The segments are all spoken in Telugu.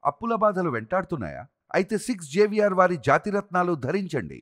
అప్పుల బాధలు వెంటాడుతున్నాయా అయితే సిక్స్ జేవిఆర్ వారి జాతిరత్నాలు ధరించండి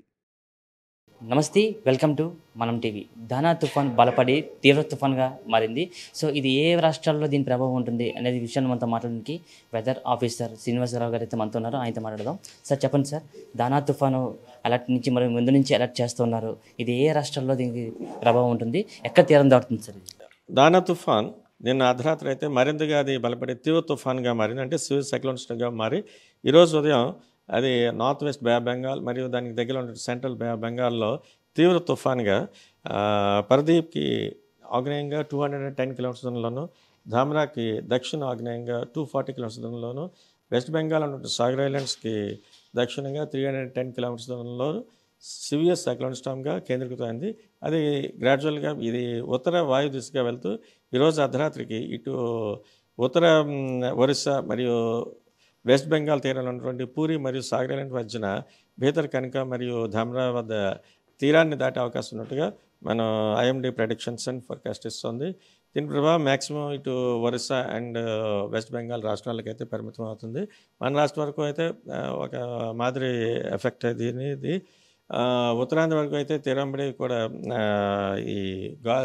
నమస్తే వెల్కమ్ టు మనం టీవీ దానా తుఫాన్ బలపడి తీవ్ర తుఫాన్గా మారింది సో ఇది ఏ రాష్ట్రాల్లో దీని ప్రభావం ఉంటుంది అనేది విషయాన్ని మనతో మాట్లాడడానికి వెదర్ ఆఫీసర్ శ్రీనివాసరావు గారు అయితే మనతో ఉన్నారు ఆయనతో మాట్లాడదాం సార్ చెప్పండి సార్ దానా తుఫాను అలర్ట్ నుంచి మరి ముందు నుంచి అలర్ట్ చేస్తున్నారు ఇది ఏ రాష్ట్రాల్లో దీనికి ప్రభావం ఉంటుంది ఎక్కడ తీరం దాటుతుంది సార్ ఇది దానా తుఫాన్ నిన్న అర్ధరాత్రి అయితే మరింతగా అది బలపడే తీవ్ర తుఫాన్గా మారింది అంటే సివిల్ సైక్లోన్స్గా మారి ఈరోజు ఉదయం అది north west bay of Bengal మరియు దానికి దగ్గర ఉన్న సెంట్రల్ బే ఆఫ్ బెంగాల్లో తీవ్ర తుఫాన్గా ఆ, పరదీప్కి ఆగ్నేయంగా two hundred and ten kilometers దూరంలోను ధామ్రాకి దక్షిణ ఆగ్నేయంగా టూ ఫార్టీ కిలోమీటర్స్ దూరంలోను వెస్ట్ బెంగాల్ ఉన్నటువంటి సాగర్ ఐలాండ్స్కి దక్షిణంగా త్రీ హండ్రెడ్ టెన్ కిలోమీటర్స్ దూరంలో సివియర్ సైక్లోన్ స్టామ్గా కేంద్రీకృతమైంది అది గ్రాడ్యువల్గా ఇది ఉత్తర వాయు దిశగా వెళ్తూ ఈరోజు అర్ధరాత్రికి ఇటు ఉత్తర మ్, ఒరిస్సా మరియు వెస్ట్ బెంగాల్ తీరంలో ఉన్నటువంటి పూరి మరియు సాగర్ ఐలాండ్ మధ్యన భీతర్ కనిక మరియు ధామ్రా వద్ద తీరాన్ని దాటే అవకాశం ఉన్నట్టుగా మనం ఐఎండి ప్రెడిక్షన్స్ అండ్ ఫోర్కాస్ట్ ఇస్తుంది దీని ప్రభావం మ్యాక్సిమం ఇటు ఒరిస్సా అండ్ వెస్ట్ బెంగాల్ రాష్ట్రాలకు అయితే పరిమితం అవుతుంది మన రాష్ట్రం వరకు అయితే ఆ, ఒక మాదిరి ఎఫెక్ట్ దీని ఇది ఆ, ఉత్తరాంధ్ర వరకు అయితే తీరంబడి కూడా ఆ, ఈ గా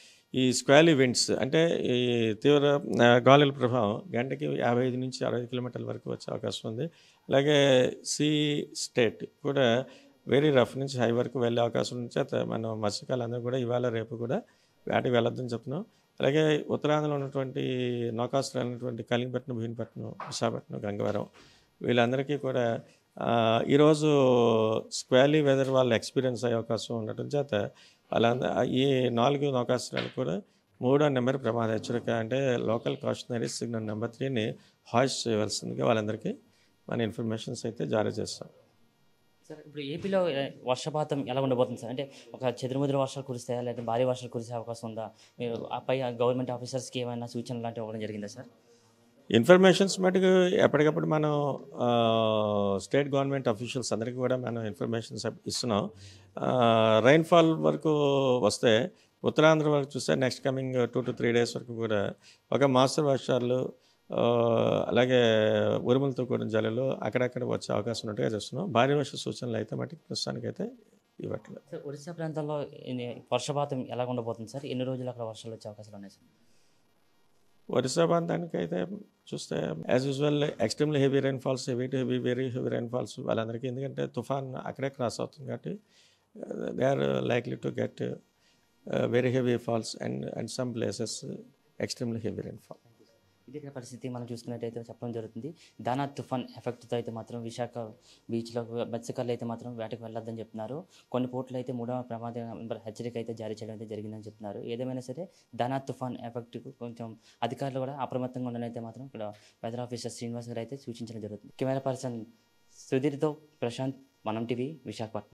ఈ స్క్వాలీ విండ్స్ అంటే ఈ తీవ్ర ఆ, గాలుల ప్రభావం గంటకి యాభై ఐదు నుంచి అరవై కిలోమీటర్ల వరకు వచ్చే అవకాశం ఉంది అలాగే సీ స్టేట్ కూడా వెరీ రఫ్ నుంచి హై వరకు వెళ్ళే అవకాశం ఉంది చేత మనం మత్స్యకాలందరూ కూడా ఇవాళ రేపు కూడా వేటకి వెళ్ళొద్దని చెప్తున్నాం అలాగే ఉత్తరాంధ్రలో ఉన్నటువంటి నౌకాశ్రయాలు ఉన్నటువంటి కలింగపట్నం భీమపట్నం విశాఖపట్నం గంగవరం వీళ్ళందరికీ కూడా ఆ, ఈరోజు స్క్వాలీ వెదర్ వాళ్ళు ఎక్స్పీరియన్స్ అయ్యే అవకాశం ఉండటం చేత వాళ్ళందరూ ఈ నాలుగు నౌకాశ్రయాలు కూడా మూడో నెంబర్ ప్రమాద హెచ్చరిక అంటే లోకల్ కాషనరీ సిగ్నల్ నెంబర్ త్రీని హాయిస్ చేయవలసిందిగా వాళ్ళందరికీ మన ఇన్ఫర్మేషన్స్ అయితే జారీ చేస్తాం సార్ ఇప్పుడు ఏపీలో ఏ, వర్షపాతం ఎలా ఉండబోతుంది సార్ అంటే ఒక చెదురుముదురు వర్షాలు కురుస్తాయా లేదా భారీ వర్షాలు కురిసే అవకాశం ఉందా మీరు ఆపై గవర్నమెంట్ ఆఫీసర్స్కి ఏమైనా సూచనలు లాంటివి ఇవ్వడం జరిగిందా సార్ ఇన్ఫర్మేషన్స్ మటుకు ఎప్పటికప్పుడు మనం స్టేట్ గవర్నమెంట్ అఫీషియల్స్ అందరికీ కూడా మనం ఇన్ఫర్మేషన్స్ ఇస్తున్నాం రైన్ఫాల్ వరకు వస్తే ఉత్తరాంధ్ర వరకు చూస్తే next coming two to three days వరకు కూడా ఒక మాస్టర్ వర్షాలు ఆ, అలాగే ఉరుములతో కూడిన జల్లులు అక్కడక్కడ వచ్చే అవకాశం ఉన్నట్టుగా చూస్తున్నాం భారీ వర్ష సూచనలు అయితే మటుకు ప్రస్తుతానికైతే ఇవ్వట్లేదు సార్ ఒరిస్సా ప్రాంతాల్లో ఎన్ని- వర్షపాతం ఎలా ఉండబోతుంది సార్ ఎన్ని రోజులు అక్కడ వర్షాలు వచ్చే అవకాశాలు ఉన్నాయి సార్ ఒరిస్సా ప్రాంతానికి అయితే చూస్తే as usual extremely heavy rain falls heavy to heavy very heavy rain falls వాళ్ళందరికీ ఎందుకంటే తుఫాన్ అక్కడే క్రాస్ అవుతుంది కాబట్టి they are likely to get very heavy falls and and some places extremely heavy rain fall ఇదే ఇక్కడ పరిస్థితి మనం చూసుకున్నట్టయితే చెప్పడం జరుగుతుంది దానా తుఫాన్ ఎఫెక్ట్తో అయితే మాత్రం విశాఖ బీచ్లో మత్స్యకారులు అయితే మాత్రం వేటకు వెళ్ళొద్దని చెప్తున్నారు కొన్ని పోర్టులు అయితే మూడవ ప్రమాద నెంబర్ హెచ్చరిక అయితే జారీ చేయడం అయితే జరిగిందని చెప్తున్నారు ఏదేమైనా సరే దానా తుఫాన్ ఎఫెక్ట్ కొంచెం అధికారులు కూడా అప్రమత్తంగా ఉండనైతే మాత్రం ఇక్కడ వెదర్ ఆఫీసర్ శ్రీనివాస్ గారు అయితే సూచించడం జరుగుతుంది కెమెరా పర్సన్ సుధీర్తో ప్రశాంత్ మనం టీవీ విశాఖపట్నం